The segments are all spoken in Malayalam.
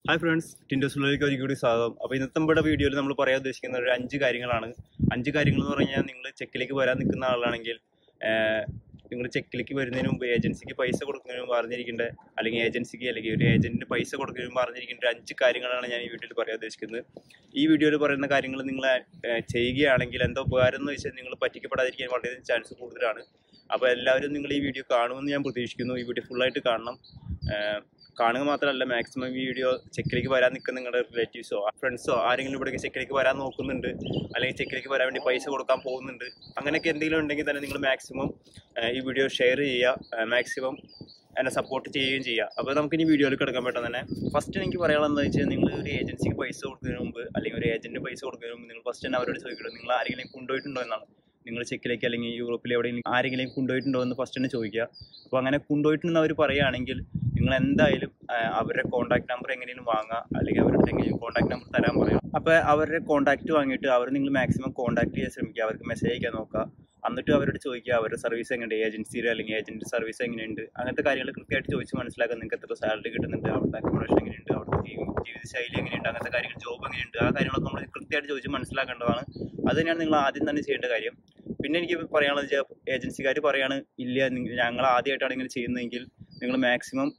ഹായ് ഫ്രണ്ട്സ് ടിൻഡോസിലേക്ക് ഒരിക്കൽ കൂടി സ്വാഗതം അപ്പോൾ ഇന്നത്തെ നമ്മുടെ വീഡിയോയിൽ നമ്മൾ പറയാൻ ഉദ്ദേശിക്കുന്ന ഒരു അഞ്ച് കാര്യങ്ങളാണ് അഞ്ച് കാര്യങ്ങൾ എന്ന് പറഞ്ഞാൽ നിങ്ങൾ ചെക്കിലേക്ക് വരാൻ നിൽക്കുന്ന ആളാണെങ്കിൽ നിങ്ങൾ ചെക്കിലേക്ക് വരുന്നതിന് മുമ്പ് ഏജൻസിക്ക് പൈസ കൊടുക്കുന്നതിന് മുമ്പ് അറിഞ്ഞിരിക്കേണ്ട അല്ലെങ്കിൽ ഏജൻസിക്ക് അല്ലെങ്കിൽ ഒരു ഏജന്റിന് പൈസ കൊടുക്കുന്നതിന് മുമ്പ് അറിഞ്ഞിരിക്കേണ്ട ഒരു അഞ്ച് കാര്യങ്ങളാണ് ഞാൻ ഈ വീഡിയോയിൽ പറയാൻ ഉദ്ദേശിക്കുന്നത് ഈ വീഡിയോയിൽ പറയുന്ന കാര്യങ്ങൾ നിങ്ങൾ ഏഹ്, ചെയ്യുകയാണെങ്കിൽ എന്താ ഉപകാരം എന്ന് വെച്ചാൽ നിങ്ങൾ പറ്റിക്കപ്പെടാതിരിക്കാൻ വളരെ ചാൻസ് കൂടുതലാണ് അപ്പോൾ എല്ലാവരും നിങ്ങൾ ഈ വീഡിയോ കാണുമെന്ന് ഞാൻ പ്രതീക്ഷിക്കുന്നു ഈ വീഡിയോ ഫുള്ളായിട്ട് കാണണം ഏഹ്, കാണുക മാത്രമല്ല മാക്സിമം ഈ വീഡിയോ ചെക്കിലേക്ക് വരാൻ നിൽക്കുന്ന നിങ്ങളുടെ റിലേറ്റീവ്സോ ഫ്രണ്ട്സോ ആരെങ്കിലും ഇവിടെ ചെക്കിലേക്ക് വരാൻ നോക്കുന്നുണ്ട് അല്ലെങ്കിൽ ചെക്കിലേക്ക് വരാൻ വേണ്ടി പൈസ കൊടുക്കാൻ പോകുന്നുണ്ട് അങ്ങനെയൊക്കെ എന്തെങ്കിലും ഉണ്ടെങ്കിൽ തന്നെ നിങ്ങൾ മാക്സിമം ഈ വീഡിയോ ഷെയർ ചെയ്യുക മാക്സിമം എന്നെ സപ്പോർട്ട് ചെയ്യുകയും ചെയ്യുക അപ്പോൾ നമുക്ക് ഇനി വീഡിയോയിൽ കിടക്കാൻ പെട്ടെന്ന് തന്നെ ഫസ്റ്റ് എനിക്ക് പറയാനുള്ളത് എന്താ വെച്ചാൽ നിങ്ങൾ ഒരു ഏജൻസിക്ക് പൈസ കൊടുക്കുന്നതിന് മുമ്പ് അല്ലെങ്കിൽ ഒരു ഏജന്റിന് പൈസ കൊടുക്കുന്നതിന് മുമ്പ് നിങ്ങൾ ഫസ്റ്റ് തന്നെ അവരോട് ചോദിക്കണം നിങ്ങൾ ആരെങ്കിലും കൊണ്ടുപോയിട്ടുണ്ടോ എന്നാണ് നിങ്ങൾ ചെക്കിലേക്ക് അല്ലെങ്കിൽ യൂറോപ്പിൽ എവിടെയെങ്കിലും ആരെങ്കിലും കൊണ്ടുപോയിട്ടുണ്ടോ എന്ന് ഫസ്റ്റ് തന്നെ ചോദിക്കുക അപ്പോൾ അങ്ങനെ കൊണ്ടുപോയിട്ടുണ്ടെന്ന് അവർ പറയുകയാണെങ്കിൽ നിങ്ങൾ എന്തായാലും ആ, അവരുടെ കോൺടാക്ട് നമ്പർ എങ്ങനെയും വാങ്ങുക അല്ലെങ്കിൽ അവരുടെ എങ്ങനെയും കോൺടാക്ട് നമ്പർ തരാൻ പറയാം അപ്പോൾ അവരുടെ കോൺടാക്ട് വാങ്ങിയിട്ട് അവർ നിങ്ങൾ മാക്സിമം കോൺടാക്ട് ചെയ്യാൻ ശ്രമിക്കുക അവർക്ക് മെസ്സേജ് അയക്കാൻ നോക്കുക എന്നിട്ട് അവരോട് ചോദിക്കുക അവരുടെ സർവീസ് എങ്ങനെയുണ്ട് ഏജൻസിയുടെ അല്ലെങ്കിൽ ഏജന്റ് സർവീസ് എങ്ങനെയുണ്ട് അങ്ങനത്തെ കാര്യങ്ങൾ കൃത്യമായിട്ട് ചോദിച്ച് മനസ്സിലാക്കാൻ നിങ്ങൾക്ക് എത്ര സാലറി കിട്ടുന്നുണ്ട് അവിടുത്തെ അക്കോമഡേഷൻ എങ്ങനെയുണ്ട് അവിടുത്തെ ജീവി- ജീവിതശൈലി എങ്ങനെയുണ്ട് അങ്ങനത്തെ കാര്യങ്ങൾ ജോബ് എങ്ങനെയുണ്ട് ആ കാര്യങ്ങളൊക്കെ നമ്മൾ കൃത്യമായിട്ട് ചോദിച്ച് മനസ്സിലാക്കേണ്ടതാണ് അത് തന്നെയാണ് നിങ്ങൾ ആദ്യം തന്നെ ചെയ്യേണ്ട കാര്യം പിന്നെ എനിക്ക് പറയാനുള്ളത് വെച്ചാൽ ഏജൻസിക്കാർ പറയാണ് ഇല്ല നിങ്ങ- ഞങ്ങൾ ആദ്യമായിട്ടാണ് ഇങ്ങനെ ചെയ്യുന്നതെങ്കിൽ നിങ്ങൾ മാക്സിമം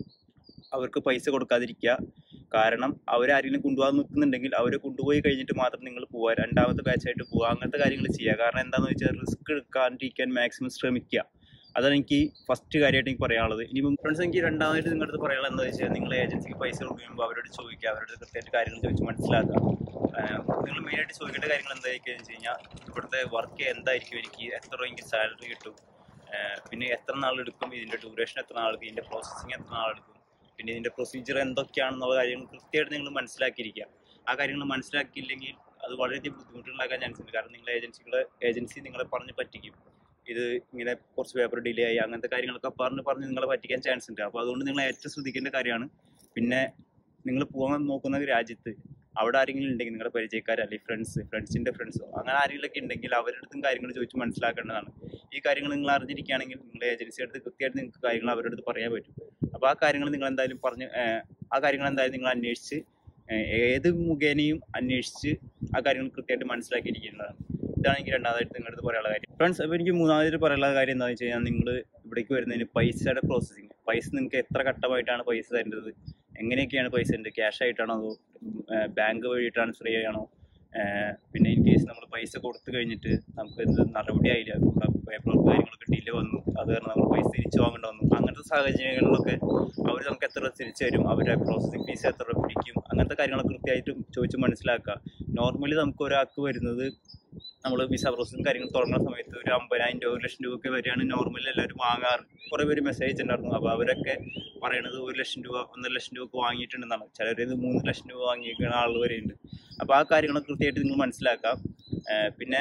അവർക്ക് പൈസ കൊടുക്കാതിരിക്കുക കാരണം അവരാരെങ്കിലും കൊണ്ടുപോകാൻ നിൽക്കുന്നുണ്ടെങ്കിൽ അവരെ കൊണ്ടുപോയി കഴിഞ്ഞിട്ട് മാത്രം നിങ്ങൾ പോവുക രണ്ടാമത്തെ ബാച്ചായിട്ട് പോവുക അങ്ങനത്തെ കാര്യങ്ങൾ ചെയ്യുക കാരണം എന്താണെന്ന് വെച്ചാൽ റിസ്ക് എടുക്കാണ്ടിരിക്കാൻ മാക്സിമം ശ്രമിക്കുക അതാണ് എനിക്ക് ഫസ്റ്റ് കാര്യമായിട്ട് എനിക്ക് പറയാനുള്ളത് ഇനി ഫ്രണ്ട്സ് എനിക്ക് രണ്ടാമതായിട്ട് നിങ്ങളുടെ അടുത്ത് പറയാനുള്ളത് എന്താ വെച്ചാൽ നിങ്ങൾ ഏജൻസിക്ക് പൈസ കൊടുക്കുമ്പോൾ അവരോട് ചോദിക്കുക അവരോട് കൃത്യമായിട്ട് കാര്യങ്ങൾ ചോദിച്ച് മനസ്സിലാക്കുക നിങ്ങൾ മെയിനായിട്ട് ചോദിക്കേണ്ട കാര്യങ്ങൾ എന്തായിരിക്കും വെച്ച് കഴിഞ്ഞാൽ ഇവിടുത്തെ വർക്ക് എന്തായിരിക്കും എനിക്ക് എത്ര രൂപ എനിക്ക് സാലറി കിട്ടും ആഹ് പിന്നെ എത്ര നാളെടുക്കും ഇതിൻ്റെ ഡ്യൂറേഷൻ എത്ര നാളെടുക്കും ഇതിൻ്റെ പ്രോസസ്സിങ് എത്ര നാളെടുക്കും പിന്നെ ഇതിൻ്റെ പ്രൊസീജിയർ എന്തൊക്കെയാണെന്നുള്ള കാര്യങ്ങൾ കൃത്യമായിട്ട് നിങ്ങൾ മനസ്സിലാക്കിയിരിക്കുക ആ കാര്യങ്ങൾ മനസ്സിലാക്കിയില്ലെങ്കിൽ അത് വളരെയധികം ബുദ്ധിമുട്ടുണ്ടാക്കാൻ ചാൻസ് ഉണ്ട് കാരണം നിങ്ങളെ ഏജൻസികളെ ഏജൻസി നിങ്ങളെ പറഞ്ഞ് പറ്റിക്കും ഇത് ഇങ്ങനെ കുറച്ച് പേപ്പർ ഡിലേ ആയി അങ്ങനത്തെ കാര്യങ്ങളൊക്കെ പറഞ്ഞ് പറഞ്ഞ് നിങ്ങളെ പറ്റിക്കാൻ ചാൻസ് ഉണ്ട് അപ്പോൾ അതുകൊണ്ട് നിങ്ങൾ ഏറ്റവും ശ്രദ്ധിക്കേണ്ട കാര്യമാണ് പിന്നെ നിങ്ങൾ പോകാൻ നോക്കുന്ന രാജ്യത്ത് അവിടെ ആരെങ്കിലും ഉണ്ടെങ്കിൽ നിങ്ങളുടെ പരിചയക്കാർ അല്ലെങ്കിൽ ഫ്രണ്ട്സ് ഫ്രണ്ട്സിൻ്റെ ഫ്രണ്ട്സോ അങ്ങനെ ആരെങ്കിലും ഒക്കെ ഉണ്ടെങ്കിൽ അവരുടെ അടുത്തും കാര്യങ്ങൾ ചോദിച്ച് മനസ്സിലാക്കേണ്ടതാണ് ഈ കാര്യങ്ങൾ നിങ്ങൾ അറിഞ്ഞിരിക്കുകയാണെങ്കിൽ നിങ്ങളുടെ ഏജൻസിയുടെ അടുത്ത് കൃത്യമായിട്ട് നിങ്ങൾക്ക് കാര്യങ്ങൾ അവരുടെ അടുത്ത് പറയാൻ പറ്റും അപ്പോൾ ആ കാര്യങ്ങൾ നിങ്ങൾ എന്തായാലും പറഞ്ഞ് ഏഹ്, ആ കാര്യങ്ങൾ എന്തായാലും നിങ്ങൾ അന്വേഷിച്ച് ഏഹ്, ഏത് മുഖേനയും അന്വേഷിച്ച് ആ കാര്യങ്ങൾ കൃത്യമായിട്ട് മനസ്സിലാക്കിയിരിക്കേണ്ടതാണ് ഇതാണ് എനിക്ക് രണ്ടാമതായിട്ട് നിങ്ങളുടെ അടുത്ത് പറയാനുള്ള കാര്യം ഫ്രണ്ട്സ് അപ്പോൾ എനിക്ക് മൂന്നാമതായിട്ട് പറയാനുള്ള കാര്യം എന്താണെന്ന് വെച്ച് കഴിഞ്ഞാൽ നിങ്ങൾ ഇവിടേക്ക് വരുന്നതിന് പൈസയുടെ പ്രോസസ്സിങ് പൈസ നിങ്ങൾക്ക് എത്ര ഘട്ടമായിട്ടാണ് പൈസ തരേണ്ടത് എങ്ങനെയൊക്കെയാണ് പൈസ ഉണ്ട് ക്യാഷ് ആയിട്ടാണോ അതോ ബാങ്ക് വഴി ട്രാൻസ്ഫർ ചെയ്യാണോ ഏഹ് പിന്നെ ഇൻ കേസ് നമ്മൾ പൈസ കൊടുത്തു കഴിഞ്ഞിട്ട് നമുക്ക് ഇത് നടപടി ആയില്ല പേപ്പർ കാര്യങ്ങളൊക്കെ ഡിലേ വന്നു അത് കാരണം നമ്മൾ പൈസ തിരിച്ചു വാങ്ങേണ്ടി വന്നു അങ്ങനത്തെ സാഹചര്യങ്ങളിലൊക്കെ അവർ നമുക്ക് എത്ര രൂപ തിരിച്ചു തരും അവരുടെ പ്രോസസ്സിംഗ് ഫീസ് എത്ര രൂപ പിടിക്കും അങ്ങനത്തെ കാര്യങ്ങളൊക്കെ കൃത്യമായിട്ടും ചോദിച്ച് മനസ്സിലാക്കുക നോർമലി നമുക്ക് ഒരാൾക്ക് വരുന്നത് നമ്മൾ വിസ പ്രോസസ്സും കാര്യങ്ങൾ തുടങ്ങുന്ന സമയത്ത് ഒരു അമ്പതിനായിരം രൂപ ഒരു ലക്ഷം രൂപ ഒക്കെ വരെയാണ് നോർമലി എല്ലാവരും വാങ്ങാറ് കുറേ പേര് മെസ്സേജ് ഉണ്ടായിരുന്നു അപ്പോൾ അവരൊക്കെ പറയണത് ഒരു ലക്ഷം രൂപ ഒന്നര ലക്ഷം രൂപ ഒക്കെ വാങ്ങിയിട്ടുണ്ടെന്നാണ് ചിലർ ഇത് മൂന്ന് ലക്ഷം രൂപ വാങ്ങിയിരിക്കുന്ന ആൾ വരെയുണ്ട് അപ്പോൾ ആ കാര്യങ്ങളൊക്കെ കൃത്യമായിട്ട് നിങ്ങൾ മനസ്സിലാക്കാം ഏഹ് പിന്നെ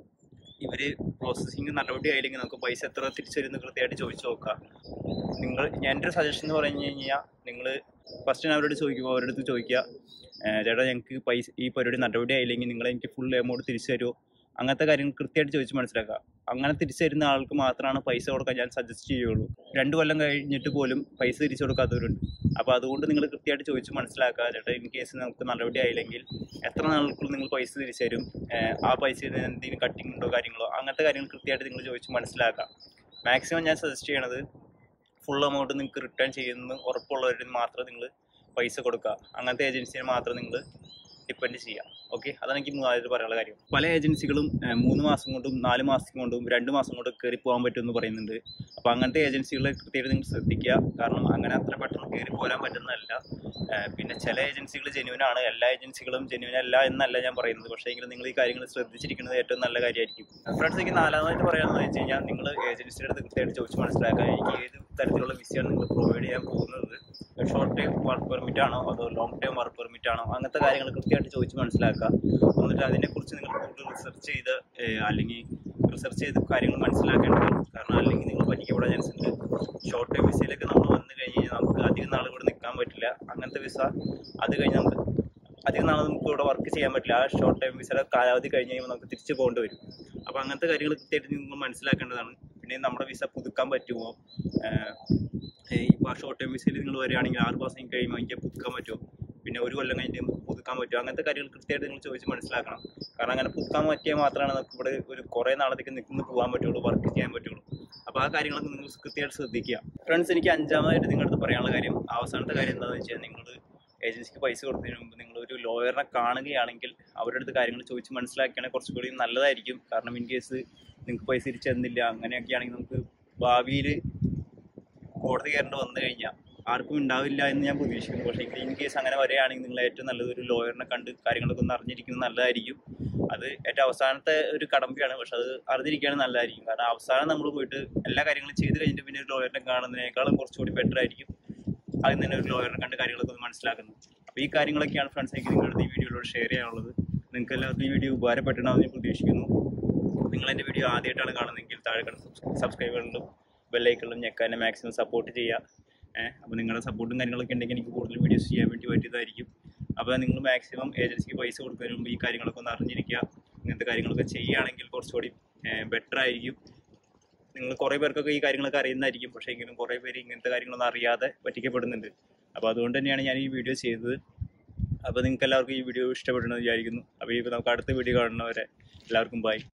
ഇവർ പ്രോസസ്സിങ് നടപടി ആയില്ലെങ്കിൽ നമുക്ക് പൈസ എത്ര തിരിച്ചു വരുന്നത് കൃത്യമായിട്ട് ചോദിച്ചു നോക്കുക നിങ്ങൾ ഞാൻ എൻ്റെ ഒരു സജഷൻ എന്ന് പറഞ്ഞു കഴിഞ്ഞാൽ നിങ്ങൾ ഫസ്റ്റ് ഞാൻ അവരോട് ചോദിക്കുമ്പോൾ അവരുടെ അടുത്ത് ചോദിക്കുക ഏഹ് ചേട്ടാ ഞങ്ങൾക്ക് പൈസ ഈ പരിപാടി നടപടി ആയില്ലെങ്കിൽ നിങ്ങൾ എനിക്ക് ഫുൾ എമൗണ്ട് തിരിച്ചു തരുമോ അങ്ങനത്തെ കാര്യങ്ങൾ കൃത്യമായിട്ട് ചോദിച്ച് മനസ്സിലാക്കുക അങ്ങനെ തിരിച്ചു തരുന്ന ആൾക്ക് മാത്രമാണ് പൈസ കൊടുക്കാൻ ഞാൻ സജസ്റ്റ് ചെയ്യുള്ളൂ രണ്ട് കൊല്ലം കഴിഞ്ഞിട്ട് പോലും പൈസ തിരിച്ചു കൊടുക്കാത്തവരുണ്ട് അപ്പോൾ അതുകൊണ്ട് നിങ്ങൾ കൃത്യമായിട്ട് ചോദിച്ച് മനസ്സിലാക്കുക ചേട്ടാ ഇൻ കേസ് നമുക്ക് നടപടി ആയില്ലെങ്കിൽ എത്ര നാൾക്കുള്ളിൽ നിങ്ങൾ പൈസ തിരിച്ചു തരും ഏഹ് ആ പൈസയിൽ നിന്ന് എന്തെങ്കിലും കട്ടിങ് ഉണ്ടോ കാര്യങ്ങളോ അങ്ങനത്തെ കാര്യങ്ങൾ കൃത്യമായിട്ട് നിങ്ങൾ ചോദിച്ച് മനസ്സിലാക്കുക മാക്സിമം ഞാൻ സജസ്റ്റ് ചെയ്യണത് ഫുൾ എമൗണ്ട് നിങ്ങൾക്ക് റിട്ടേൺ ചെയ്യുന്നത് ഉറപ്പുള്ളവരിൽ മാത്രം നിങ്ങൾ പൈസ കൊടുക്കുക അങ്ങനത്തെ ഏജൻസിനെ മാത്രം നിങ്ങൾ ഡിപ്പെൻഡ് ചെയ്യുക ഓക്കെ അതാണ് എനിക്ക് മൂന്നാമത് പറയാനുള്ള കാര്യം പല ഏജൻസികളും ഏഹ്, മൂന്ന് മാസം കൊണ്ടും നാല് മാസം കൊണ്ടും രണ്ട് മാസം കൊണ്ടും കയറി പോകാൻ പറ്റുമെന്ന് പറയുന്നുണ്ട് അപ്പോൾ അങ്ങനത്തെ ഏജൻസികളെ കൃത്യമായിട്ട് നിങ്ങൾ ശ്രദ്ധിക്കുക കാരണം അങ്ങനെ അത്ര പെട്ടെന്ന് കയറി പോരാൻ പറ്റുന്നതല്ല ഏഹ്, പിന്നെ ചില ഏജൻസികൾ ജെന്യൂൻ ആണ് എല്ലാ ഏജൻസികളും ജെന്യൂൻ അല്ല എന്നല്ല ഞാൻ പറയുന്നത് പക്ഷേ എങ്കിലും നിങ്ങൾ ഈ കാര്യങ്ങൾ ശ്രദ്ധിച്ചിരിക്കുന്നത് ഏറ്റവും നല്ല കാര്യമായിരിക്കും ഫ്രണ്ട്സ് എനിക്ക് നാലാമതായിട്ട് പറയാമെന്ന് വെച്ച് കഴിഞ്ഞാൽ നിങ്ങൾ ഏജൻസിയുടെ അടുത്ത് കൃത്യമായിട്ട് ചോദിച്ച് മനസ്സിലാക്കുക എനിക്ക് ഏത് തരത്തിലുള്ള വിസയാണ് നിങ്ങൾ പ്രൊവൈഡ് ചെയ്യാൻ പോകുന്നത് ഷോർട്ട് ടൈം വർക്ക് പെർമിറ്റ് ആണോ അതോ ലോങ് ടൈം വർക്ക് പെർമിറ്റ് ആണോ അങ്ങനത്തെ കാര്യങ്ങൾ കൃത്യമായിട്ട് ചോദിച്ച് മനസ്സിലാക്കുക എന്നിട്ട് അതിനെക്കുറിച്ച് നിങ്ങൾ കൂടുതൽ റിസർച്ച് ചെയ്ത് ഏഹ്, അല്ലെങ്കിൽ റിസർച്ച് ചെയ്ത് കാര്യങ്ങൾ മനസ്സിലാക്കേണ്ടത് കാരണം അല്ലെങ്കിൽ നിങ്ങൾ പറ്റിക്കപ്പെടാൻ ചാൻസ് ഉണ്ട് ഷോർട്ട് ടൈം വിസയിലൊക്കെ നമ്മൾ വന്നു കഴിഞ്ഞ് കഴിഞ്ഞാൽ നമുക്ക് അധികം നാൾ ഇവിടെ നിൽക്കാൻ പറ്റില്ല അങ്ങനത്തെ വിസ അത് കഴിഞ്ഞ് നമുക്ക് അധികം നാൾ നമുക്ക് ഇവിടെ വർക്ക് ചെയ്യാൻ പറ്റില്ല ആ ഷോർട്ട് ടൈം വിസയുടെ കാലാവധി കഴിഞ്ഞ് കഴിയുമ്പോൾ നമുക്ക് തിരിച്ചു പോകേണ്ടി വരും അപ്പോൾ അങ്ങനത്തെ കാര്യങ്ങൾ കൃത്യമായിട്ട് നിങ്ങൾ മനസ്സിലാക്കേണ്ടതാണ് പിന്നെ നമ്മുടെ വിസ പുതുക്കാൻ പറ്റുമോ ഏഹ്, ഇപ്പോൾ ഷോർട്ട് ടൈം വിസയിൽ നിങ്ങൾ വരികയാണെങ്കിൽ ആറ് മാസം കഴിയുമ്പോൾ എനിക്ക് പുതുക്കാൻ പറ്റുമോ പിന്നെ ഒരു കൊല്ലം കഴിഞ്ഞിട്ട് നമുക്ക് പുതുക്കാൻ പറ്റും അങ്ങനത്തെ കാര്യങ്ങൾ കൃത്യമായിട്ട് നിങ്ങൾ ചോദിച്ച് മനസ്സിലാക്കണം കാരണം അങ്ങനെ പുതുക്കാൻ പറ്റിയാൽ മാത്രമാണ് നമുക്ക് ഇവിടെ ഒരു കുറേ നാളത്തേക്ക് നിൽക്കുന്ന പോകാൻ പറ്റുള്ളൂ വർക്ക് ചെയ്യാൻ പറ്റുള്ളൂ അപ്പോൾ ആ കാര്യങ്ങളൊക്കെ നിങ്ങൾ കൃത്യമായിട്ട് ശ്രദ്ധിക്കുക ഫ്രണ്ട്സ് എനിക്ക് അഞ്ചാമതായിട്ട് നിങ്ങളുടെ അടുത്ത് പറയാനുള്ള കാര്യം അവസാനത്തെ കാര്യം എന്താണെന്ന് വെച്ചാൽ നിങ്ങൾ ഏജൻസിക്ക് പൈസ കൊടുത്തതിന് മുമ്പ് നിങ്ങൾ ഒരു ലോയറിനെ കാണുകയാണെങ്കിൽ അവരുടെ അടുത്ത് കാര്യങ്ങൾ ചോദിച്ച് മനസ്സിലാക്കുകയാണെങ്കിൽ കുറച്ചുകൂടി നല്ലതായിരിക്കും കാരണം ഇൻ കേസ് നിങ്ങൾക്ക് പൈസ തിരിച്ചു തന്നില്ല അങ്ങനെയൊക്കെ ആണെങ്കിൽ നമുക്ക് ഭാവിയിൽ കോടതി കയറേണ്ടി വന്നു കഴിഞ്ഞാൽ ആർക്കും ഉണ്ടാവില്ല എന്ന് ഞാൻ പ്രതീക്ഷിക്കുന്നു പക്ഷേ ഇൻ കേസ് അങ്ങനെ വരികയാണെങ്കിൽ നിങ്ങൾ ഏറ്റവും നല്ലത് ഒരു ലോയറിനെ കണ്ട് കാര്യങ്ങളൊക്കെ ഒന്ന് അറിഞ്ഞിരിക്കുന്നത് നല്ലതായിരിക്കും അത് ഏറ്റവും അവസാനത്തെ ഒരു കടമ്പയാണ് പക്ഷെ അത് അറിഞ്ഞിരിക്കുകയാണ് നല്ലതായിരിക്കും കാരണം അവസാനം നമ്മൾ പോയിട്ട് എല്ലാ കാര്യങ്ങളും ചെയ്ത് കഴിഞ്ഞിട്ട് പിന്നെ ഒരു ലോയറിനെ കാണുന്നതിനേക്കാളും കുറച്ചുകൂടി ബെറ്റർ ആയിരിക്കും ആദ്യം തന്നെ ഒരു ലോയറിനെ കണ്ട് കാര്യങ്ങളൊക്കെ ഒന്ന് മനസ്സിലാക്കുന്നത് അപ്പോൾ ഈ കാര്യങ്ങളൊക്കെയാണ് ഫ്രണ്ട്സ് എനിക്ക് നിങ്ങളുടെ അടുത്ത് ഈ വീഡിയോയിലൂടെ ഷെയർ ചെയ്യാനുള്ളത് നിങ്ങൾക്ക് എല്ലാവർക്കും ഈ വീഡിയോ ഉപകാരപ്പെട്ടിട്ടുണ്ടാവും ഞാൻ പ്രതീക്ഷിക്കുന്നു നിങ്ങൾ എൻ്റെ വീഡിയോ ആദ്യമായിട്ടാണ് കാണുന്നതെങ്കിൽ താഴെ കാണുന്ന സബ്സ്ക്രൈബുകളിലും ബെല്ലൈക്കളിലും ഞെക്കാൻ എന്നെ മാക്സിമം സപ്പോർട്ട് ചെയ്യുക ഏഹ് അപ്പോൾ നിങ്ങളുടെ സപ്പോർട്ടും കാര്യങ്ങളൊക്കെ ഉണ്ടെങ്കിൽ എനിക്ക് കൂടുതൽ വീഡിയോസ് ചെയ്യാൻ വേണ്ടി പറ്റിയതായിരിക്കും അപ്പോൾ നിങ്ങൾ മാക്സിമം ഏജൻസിക്ക് പൈസ കൊടുക്കുന്നതിന് മുമ്പ് ഈ കാര്യങ്ങളൊക്കെ ഒന്ന് അറിഞ്ഞിരിക്കുക ഇങ്ങനത്തെ കാര്യങ്ങളൊക്കെ ചെയ്യുകയാണെങ്കിൽ കുറച്ചുകൂടി ബെറ്റർ ആയിരിക്കും നിങ്ങൾ കുറേ പേർക്കൊക്കെ ഈ കാര്യങ്ങളൊക്കെ അറിയുന്നതായിരിക്കും പക്ഷേ എങ്കിലും കുറേ പേര് ഇങ്ങനത്തെ കാര്യങ്ങളൊന്നും അറിയാതെ പറ്റിക്കപ്പെടുന്നുണ്ട് അപ്പോൾ അതുകൊണ്ട് തന്നെയാണ് ഞാൻ ഈ വീഡിയോ ചെയ്തത് അപ്പോൾ നിങ്ങൾക്ക് എല്ലാവർക്കും ഈ വീഡിയോ ഇഷ്ടപ്പെടുന്നത് വിചാരിക്കുന്നു അപ്പോൾ ഈ നമുക്ക് അടുത്ത വീഡിയോ കാണുന്നവരെ എല്ലാവർക്കും ബൈ